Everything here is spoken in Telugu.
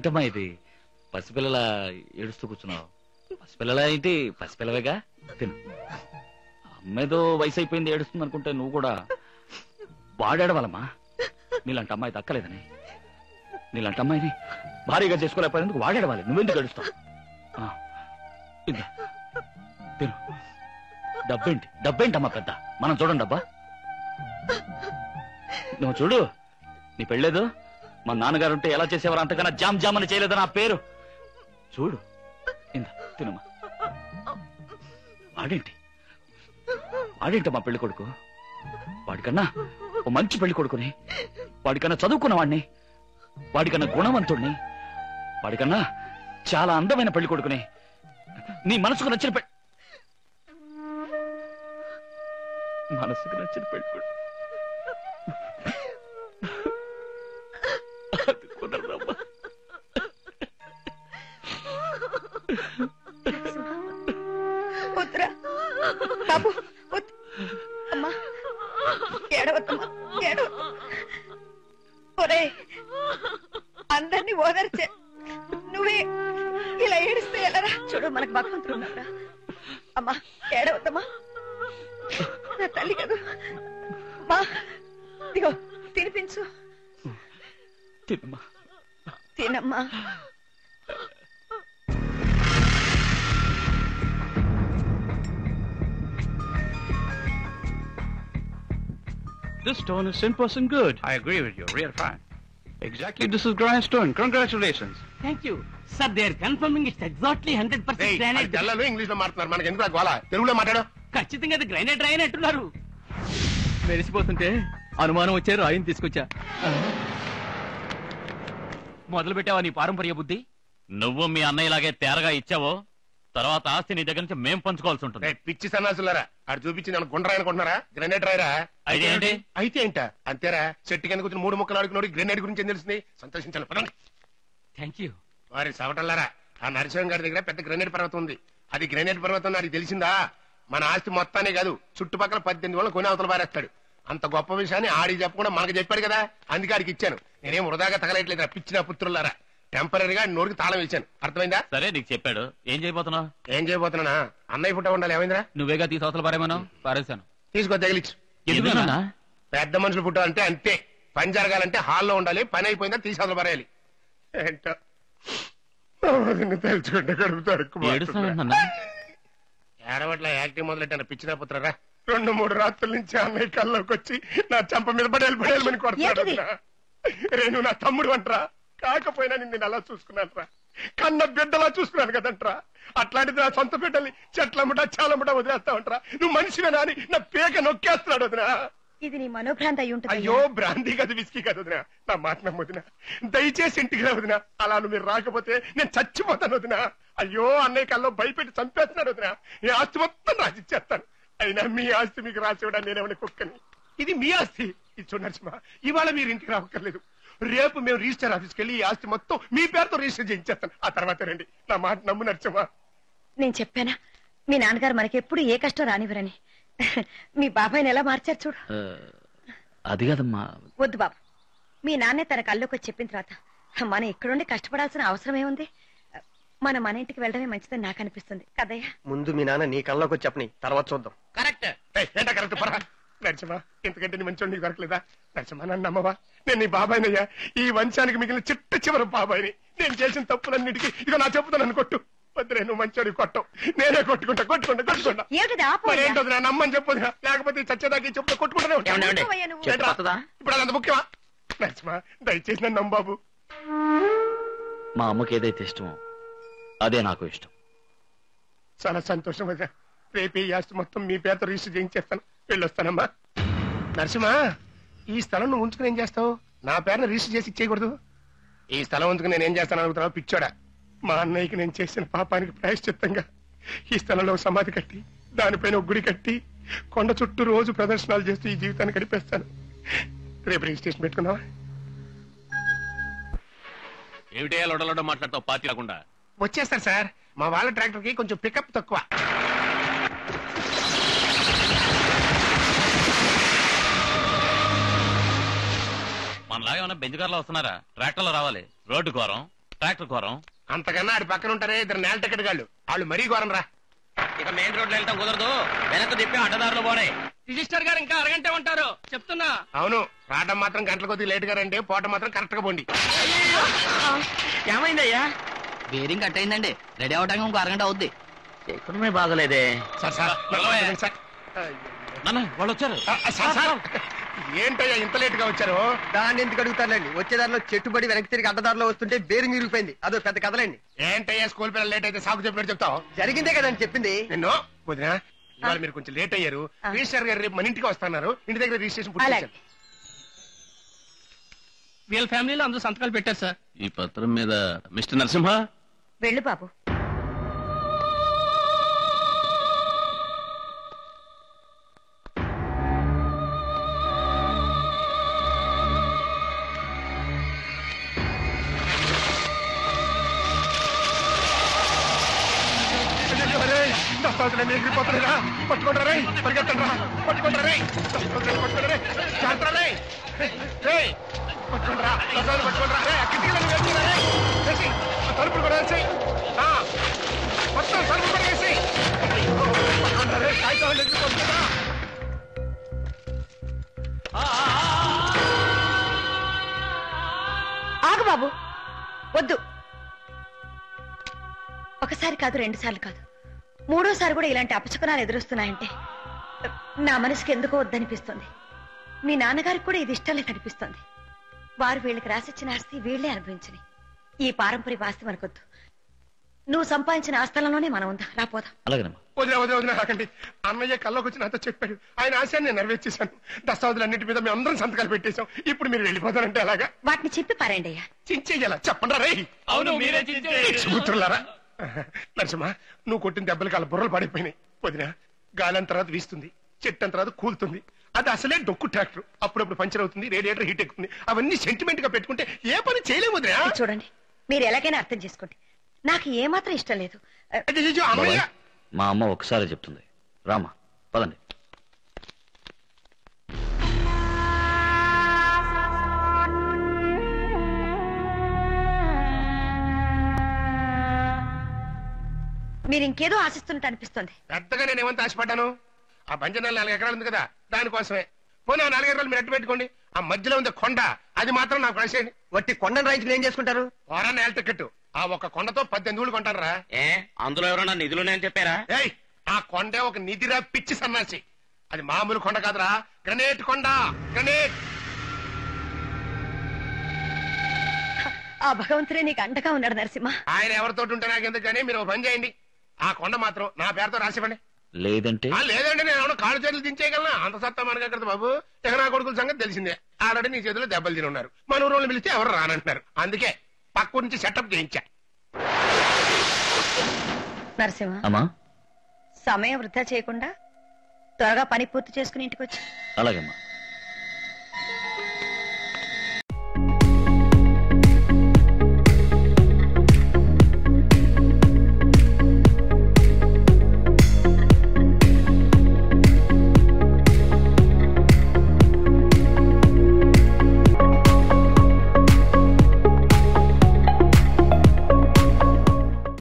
ఏంటమ్మా ఇది పసిపిల్లల ఏడుస్తూ కూర్చున్నావు పసిపిల్లల ఏంటి పసిపిల్లవేగా తిను అమ్మేదో వయసు అయిపోయింది ఏడుస్తుంది అనుకుంటే నువ్వు కూడా వాడేడవాలమ్మా నీలాంటి అమ్మాయి దక్కలేదని నీలాంటి అమ్మాయిని భారీగా చేసుకోలేకపోయినందుకు వాడేడవాలి నువ్వెందుకు ఏడుస్తావు ఆ, ఇందా తిను డబ్బేంటి డబ్బేంటమ్మా పెద్ద మనం చూడండి డబ్బా నువ్వు చూడు నీ పెళ్ళేదు మా నాన్నగారు ఉంటే ఎలా చేసేవారు అంతకన్నా జామ్ జామ్ అని చేయలేదు నా పేరు చూడు ఇంద తినమ్మా వాడేంటి వాడేంటి మా పెళ్లి కొడుకు వాడికన్నా ఓ మంచి పెళ్లి కొడుకుని వాడికన్నా చదువుకున్న వాడిని వాడికన్నా గుణవంతుడిని వాడికన్నా చాలా అందమైన పెళ్లి కొడుకుని నీ మనసుకు నచ్చిన పెళ్లి మనసుకు నచ్చిన పెళ్లి కొడుకు అది కుదరదమ్మా వద్దురా బాబు వద్దు అమ్మా ఏడవద్దమ్మా ఏడవ ఒరే అందరినీ ఓదర్చే నువ్వే ఇలా ఏడిస్తే ఎలారా చూడు మనకు భగవంతుడు ఉన్నారా అమ్మా ఏడవద్దమ్మా నా తల్లి కదా మా ఇదిగో తినిపించు తినమ్మా తినమ్మా This stone is 10% good. I agree with you. Real fine. Exactly, this is granite stone. Congratulations. Thank you sir they are confirming it's exactly hundred percent granite తెల్లలో ఇంగ్లీష్ లో మాట్లాడుతున్నారు మనకి ఎందుకు ఆ గోల తెలుగులో మాట్లాడు ఖచ్చితంగా అది గ్రైనైట్ రాయని అంటున్నారు మెరిసిపోతుంటే అనుమానం వచ్చే రాయిని తీసుకొచ్చా మొదలు పెట్టావా నీ పారంపర్య బుద్ధి నువ్వు మీ అన్నయ్యలాగే తేరగా ఇచ్చావో తర్వాత ఆస్తి నీ దగ్గర నుంచి మేం పంచుకోవాల్సి ఉంటుంది రేయ్, పిచ్చి సన్నాసులారా ఆడు చూపించింది ఏమన్నా గుండ్రా అనుకుంటున్నారా గ్రెనేడ్ రాయరా అయితే ఏంటి? అయితే ఏంట అంతేరా చెట్టు కింద కూర్చొని మూడు ముక్కలు ఆడుకున్నాడు గ్రెనేడ్ గురించి ఏం తెలిసింది సంతోషించాలి పదండి థ్యాంక్ యూ వారి సవటల్లారా ఆ నరసింహం గారి దగ్గర పెద్ద గ్రెనేడ్ పర్వతం ఉంది అది గ్రెనేడ్ పర్వతం నాకు తెలిసిందా మన ఆస్తి మొత్తానే కాదు చుట్టుపక్కల పద్దెనిమిది వాళ్ళు కొని అవతల పారేస్తాడు అంత గొప్ప విషయాన్ని ఆడికి చెప్పకుండా మనకు చెప్పాడు కదా అందుకే ఆడికి ఇచ్చాను నేనేం వృధాగా తగలట్లేదు పిచ్చిన పుత్రులారా టెంపరీగా నోటికి తాళం ఇచ్చాను అర్థమైందా సరే నీకు చెప్పాడు ఏం చేయబోతున్నావు ఏం చేయబోతున్నా అన్నయ్య పుట్ట ఉండాలి ఏమైందిరా నువ్వేగా తీసి అవతల పారేమను పారేశాను తీసుకో తగిలిచ్చు ఎందుకన్నా? పెద్ద మనుషులు పుట్టాలంటే అంతే పని జరగాలంటే హాల్లో ఉండాలి పని అయిపోయిందా తీసి పరేయాలి ఏంటో వదిన్ని తలుచుకుంటే కడుపుతాడు ఏడుస్తున్నావేంటన్నా? ఏడవట్ల యాక్టింగ్ మొదలెట్టాను పిచ్చిన పుత్రరా రెండు మూడు రాత్రుల నుంచి అన్నయ్య కల్లోకి వచ్చి నా చంప మీద పడేయాలి పడేయాలని కొడతాడు ఏంటిది? రేణు నా తమ్ముడు అంటరా కాకపోయినా నిన్ను అలా చూసుకున్నాను రా కన్న బిడ్డలా చూసుకున్నాను కదంట్రా అట్లాంటిది నా సొంత బిడ్డల్ని చెట్లమ్మట చాలమ్మట వదిలేస్తా ఉంటారా నువ్వు మనిషివేనా అని నా పేక నొక్కేస్తున్నాడు వదినా ఇది నీ మనోభ్రాంతి అయి ఉంటుంది అయ్యో బ్రాంతి కదా విస్కీ కదా వదినా నా మాట నమ్మొదినా దయచేసి ఇంటికి రా వదినా అలా నువ్వు మీరు రాకపోతే నేను చచ్చిపోతాను వదినా అయ్యో అన్నయ్య కల్లో భయపెట్టి చంపేస్తున్నాడు వదినా ఈ ఆస్తి మొత్తం రాసిచ్చేస్తాను అయినా మీ ఆస్తి మీకు రాసివ్వడానికి నేనేమని కుక్కని ఇది మీ ఆస్తి ఇది చూడు నరసింహ ఇవాళ మీరు ఇంటికి రావక్కర్లేదు రేపు మేము రిజిస్టర్ ఆఫీస్కి వెళ్ళి ఈ ఆస్తి మొత్తం మీ పేరుతో రిజిస్టర్ చేయించేస్తాను ఆ తర్వాత రండి నా మాట నమ్ము నరసింహ నేను చెప్పానా మీ నాన్నగారు మనకి ఎప్పుడు ఏ కష్టం రానివ్వరని మీ బాబాయ్ని ఎలా మార్చారు చూడు ఆ, అది కాదమ్మా వద్దు బాబు మీ నాన్నే తన కల్లోకి వచ్చి చెప్పిన తర్వాత మనం ఇక్కడుండి కష్టపడాల్సిన అవసరం ఏముంది మన మన ఇంటికి వెళ్ళడమే మంచిదని నాకు అనిపిస్తుంది కదయ్యా ముందు మీ నాన్న నీ కల్లోకి వచ్చి చెప్పని తర్వాత చూద్దాం కరెక్ట్ ఏయ్, ఏంటా కరెక్ట్ పరా నరసింహ ఇంతకంటే నీ మంచి నీకు దొరకలేదా నరసింహ నన్ను నమ్మవా నేను నీ బాబాయినయ్యా ఈ వంశానికి మిగిలిన చిట్ట చివరి బాబాయిని నేను చేసిన తప్పులన్నిటికీ ఇక నా చెప్పుతాను నన్ను కొట్టు వద్దురే నువ్వు మంచోని కొట్టవు నేనే కొట్టుకుంటా కొట్టుకుంటా కొట్టుకుంటా ఏమిటిది ఆపు మరి అయ్యా. ఏంటో నా నమ్మని చెప్పదు లేకపోతే ఈ చచ్చేదాకా ఈ చెప్పుతో కొట్టుకుంటూనే ఉంటాను. ఏమండి, ఏమండి? చెప్పవయ్యా నువ్వు. చెప్పు వస్తుందా? ఇప్పుడు అది అంత ముఖ్యమా నరసింహ దయచేసి నన్ను నమ్ము బాబు మా అమ్మకి ఏదైతే ఇష్టమో అదే నాకు ఇష్టం చాలా సంతోషం వదినా రేపు ఈ ఆస్తి మొత్తం మీ పేరుతో రిజిస్టర్ చేయించేస్తాను వెళ్ళొస్తానమ్మా నరసింహ ఈ స్థలం నువ్వు ఉంచుకుని ఏం చేస్తావు నా పేరును రిజిస్టర్ చేసి ఇచ్చేయకూడదు ఈ స్థలం ఉంచుకుని నేను ఏం చేస్తాను అనుకుంటున్నావు పిచ్చోడా మా అన్నయ్యకి నేను చేసిన పాపానికి ప్రాయశ్చిత్తంగా ఈ స్థలంలో ఒక సమాధి కట్టి దానిపైన ఒక గుడి కట్టి కొండ చుట్టూ రోజు ప్రదర్శనలు చేస్తూ ఈ జీవితాన్ని గడిపేస్తాను రేపు రిజిస్ట్రేషన్ పెట్టుకుందావా ఏమిటే లొడలొడ మాట్లాడతావు పార్టీ లేకుండా వచ్చేస్తారు సార్ మా వాళ్ళ ట్రాక్టర్ కి కొంచెం పికప్ తక్కువ మనలాగా ఏమైనా బెంచ్ కార్లో వస్తున్నారా ట్రాక్టర్లో రావాలి రోడ్డు ఘోరం ట్రాక్టర్ కోరం అంతకన్నా ఆడి పక్కన ఉంటారే ఇద్దరు నేల టికెట్ గాళ్ళు వాళ్ళు మరీ ఘోరం రా ఇక మెయిన్ రోడ్ వెళ్తాం కుదరదు వెనక్కి తిప్పి అడ్డదారులు పోనే రిజిస్టర్ గారు ఇంకా అరగంటే ఉంటారు చెప్తున్నా అవును రావడం మాత్రం గంటల కొద్ది లేట్ గా రండి పోవటం మాత్రం కరెక్ట్ గా పోండి ఏమైందయ్యా బేరింగ్ కట్ అయిందండి రెడీ అవడానికి ఇంకో అరగంట అవుద్ది ఎక్కడమే బాగలేదే సార్ సార్ నన్ను సార్ నాన్న వాళ్ళు వచ్చారు ఆ, సార్ సార్ ఏంటయ్యా ఇంత లేట్ గా వచ్చారు దాన్ని ఎందుకు అడుగుతారులేండి వచ్చేదారిలో చెట్టుబడి వెనక్కి తిరిగి అడ్డదారిలో వస్తుంటే బేరింగ్ ఇరిగిపోయింది అదో పెద్ద కథలండి ఏంటయ్యా స్కూల్ పిల్లలు లేట్ అయితే సాగు చెప్పినట్టు చెప్తావు జరిగిందే కదండి చెప్పింది నిన్ను వదినా ఇవాళ మీరు కొంచెం లేట్ అయ్యారు ఆ. రిజిస్టర్ గారు రేపు మన ఇంటికి వస్తున్నారు ఇంటి దగ్గర రిజిస్ట్రేషన్ పూర్తి అలాగే చేశారు. వీళ్ళ ఫ్యామిలీలో అందరూ సంతకాలు పెట్టారు సార్ ఈ పత్రం మీద మిస్టర్ నరసింహ వెళ్ళు బాబు అయ్యయ్యో, రేయ్, దస్తావేజులన్నీ ఎగిరిపోతున్నాయిరా. పట్టుకోండిరా రేయ్, పరిగెత్తండిరా. పట్టుకోండిరా రేయ్. దస్తావేజులు పట్టుకోండి రేయ్. జాగ్రత్త రేయ్. రేయ్, పట్టుకోండిరా. దస్తావేజులు పట్టుకోండిరా. రేయ్, ఆ కిటికీలన్నీ వేసేయ్రా రేయ్. వేసేయ్. ఆ తలుపులు కూడా వేసేయ్. ఆ, మొత్తం తలుపులు కూడా వేసేయ్. అయ్యో, పట్టుకోండిరా రేయ్, కాగితాలు ఎగిరిపోతున్నాయిరా. ఆగు బాబు వద్దు ఒకసారి కాదు రెండు సార్లు కాదు మూడోసారి కూడా ఇలాంటి అపశకునాలు ఎదురొస్తున్నాయంటే నా మనసుకి ఎందుకో వద్దనిపిస్తుంది మీ నాన్నగారికి కూడా ఇది ఇష్టం లేదనిపిస్తుంది వారు వీళ్ళకి రాసిచ్చిన ఆస్తి వీళ్లే అనుభవించని ఈ పారంపరిక ఆస్తి మనకొద్దు నువ్వు సంపాదించిన ఆస్థలంలోనే మనం ఉందా రాపోదాం అలాగేనమ్మా వదిలే వదిలే వదిలే రాకండి అన్నయ్య కల్లోకి వచ్చి నాతో చెప్పాడు ఆయన ఆశయాన్ని నేను నెరవేర్చేశాను దస్తావేజులన్నింటి మీద మేము అందరం సంతకాలు పెట్టేశాం ఇప్పుడు మీరు వెళ్ళిపోతారంటే అలాగా వాటిని చెప్పి పారేయండి అయ్యా చించేయాల చెప్పండి రే అవును మీరే కూతురులారా నరసింహ నువ్వు కొట్టిన దెబ్బలకి వాళ్ళ బుర్రలు పడిపోయినాయి వదిన గాలం తర్వాత వీస్తుంది చెట్టం తర్వాత కూలుతుంది అది అసలే డొక్కు ట్రాక్టర్ అప్పుడప్పుడు పంచర్ అవుతుంది రేడియేటర్ హీట్ ఎక్కుతుంది అవన్నీ సెంటిమెంట్ గా పెట్టుకుంటే ఏ పని చేయలేము వదినా ఇది చూడండి మీరు ఎలాగైనా అర్థం చేసుకోండి నాకు ఏమాత్రం ఇష్టం లేదు అయ్యయ్యో, అన్నయ్య బాబాయ్ మా అమ్మ ఒకసారి చెప్తుంది రామా పదండి మీరు ఇంకేదో ఆశిస్తున్నట్టు అనిపిస్తుంది పెద్దగా నేను ఏమంత ఆశపడ్డాను ఆ బంజనాలు నాలుగు ఎకరాలు ఉంది కదా దానికోసమే పోనీ ఆ నాలుగు ఎకరాలు మీరు ఎట్టు పెట్టుకోండి ఆ మధ్యలో ఉంది కొండ అది మాత్రం నాకు రాసేయండి వట్టి కొండను రైతులు ఏం చేసుకుంటారు వారా నేల టికెట్ ఆ ఒక కొండతో పద్దెనిమిది ఊళ్ళు కొంటారా ఏ అందులో ఎవరన్నా నిధులున్నాయని చెప్పారా ఏయ్ ఆ కొండే ఒక నిధిరా పిచ్చి సన్నాసి అది మామూలు కొండ కాదురా గ్రనేట్ కొండ గ్రనేట్ ఆ భగవంతుడే నీకు అండగా ఉన్నాడు నరసింహ ఆయన ఎవరితో ఉంటే నాకు ఎందుకు కానీ మీరు ఓ పని చేయండి ఆ కొండ మాత్రం నా పేరుతో రాసివ్వండి లేదంటే ఆ, లేదండి నేను ఏమన్నా కాళ్ళు చేతులు దించేయగలనా అంత సత్తా మనకి ఎక్కడ బాబు ఇక నా కొడుకుల సంగతి తెలిసిందే ఆల్రెడీ నీ చేతిలో దెబ్బలు తిని ఉన్నారు మన ఊరోళ్ళు పిలిస్తే ఎవరు రానంటున్నారు అందుకే పక్క నుంచి సెటప్ చేయించా నరసింహ అమ్మా సమయం వృధా చేయకుండా త్వరగా పని పూర్తి చేసుకుని ఇంటికి వచ్చి అలాగేమ్మా